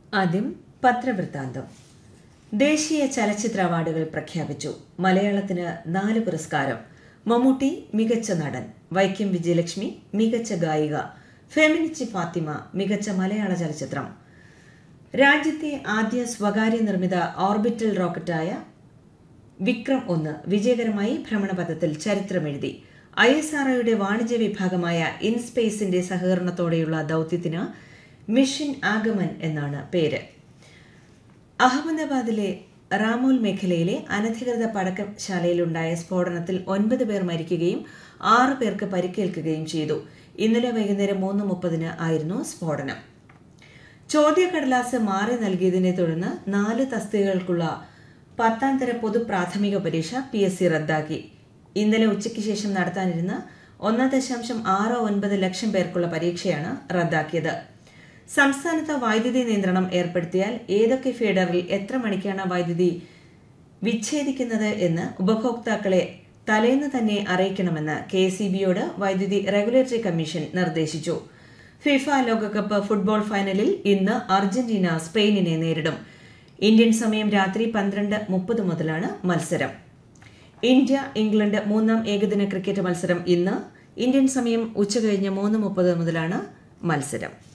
ആദ്യം പത്രവൃത്താന്തം ദേശീയ ചലച്ചിത്ര അവാർഡുകൾ പ്രഖ്യാപിച്ചു മലയാളത്തിന് നാല് പുരസ്കാരം മമ്മൂട്ടി മികച്ച നടൻ വൈക്കം വിജയലക്ഷ്മി മികച്ച ഗായിക ഫെമിനിച്ചി ഫാത്തിമ മികച്ച മലയാള ചലച്ചിത്രം രാജ്യത്തെ ആദ്യ സ്വകാര്യ നിർമ്മിത ഓർബിറ്റൽ റോക്കറ്റായ വിക്രം ഒന്ന് വിജയകരമായി ഭ്രമണപഥത്തിൽ ചരിത്രമെഴുതി ഐ എസ് ആർഒയുടെ വാണിജ്യ വിഭാഗമായ ഇൻസ്പേസിന്റെ സഹകരണത്തോടെയുള്ള ദൌത്യത്തിന് മിഷൻ ആഗമൻ എന്നാണ് പേര് അഹമ്മദാബാദിലെ റാമോൽ മേഖലയിലെ അനധികൃത പടക്കശാലയിലുണ്ടായ സ്ഫോടനത്തിൽ ഒൻപത് പേർ മരിക്കുകയും ആറ് പേർക്ക് പരിക്കേൽക്കുകയും ചെയ്തു ഇന്നലെ വൈകുന്നേരം മൂന്ന് മുപ്പതിന് ആയിരുന്നു സ്ഫോടനം ചോദ്യക്കടലാസ് മാറി നൽകിയതിനെ തുടർന്ന് നാല് തസ്തികകൾക്കുള്ള പത്താം തര പൊതു പ്രാഥമിക പരീക്ഷ പി എസ് സി റദ്ദാക്കി ഇന്നലെ ഉച്ചയ്ക്ക് ശേഷം നടത്താനിരുന്ന ഒന്ന് ദശാംശം ആറ് ഒൻപത് ലക്ഷം പേർക്കുള്ള പരീക്ഷയാണ് റദ്ദാക്കിയത് സംസ്ഥാനത്ത് വൈദ്യുതി നിയന്ത്രണം ഏർപ്പെടുത്തിയാൽ ഏതൊക്കെ ഫീഡറിൽ എത്ര മണിക്കാണ് വൈദ്യുതി വിച്ഛേദിക്കുന്നത് എന്ന് ഉപഭോക്താക്കളെ തലേന്ന് തന്നെ അറിയിക്കണമെന്ന് കെ സി ബിയോട് വൈദ്യുതി റെഗുലേറ്ററി കമ്മീഷൻ നിർദ്ദേശിച്ചു ഫിഫ ലോകകപ്പ് ഫുട്ബോൾ ഫൈനലിൽ ഇന്ന് അർജന്റീന സ്പെയിനിനെ നേരിടും ഇന്ത്യൻ സമയം രാത്രി പന്ത്രണ്ട് മുപ്പത് മുതലാണ് മത്സരം ഇന്ത്യ ഇംഗ്ലണ്ട് മൂന്നാം ഏകദിന ക്രിക്കറ്റ് മത്സരം ഇന്ന് ഇന്ത്യൻ സമയം ഉച്ചകഴിഞ്ഞ് മൂന്ന് മുപ്പത് മുതലാണ് മത്സരം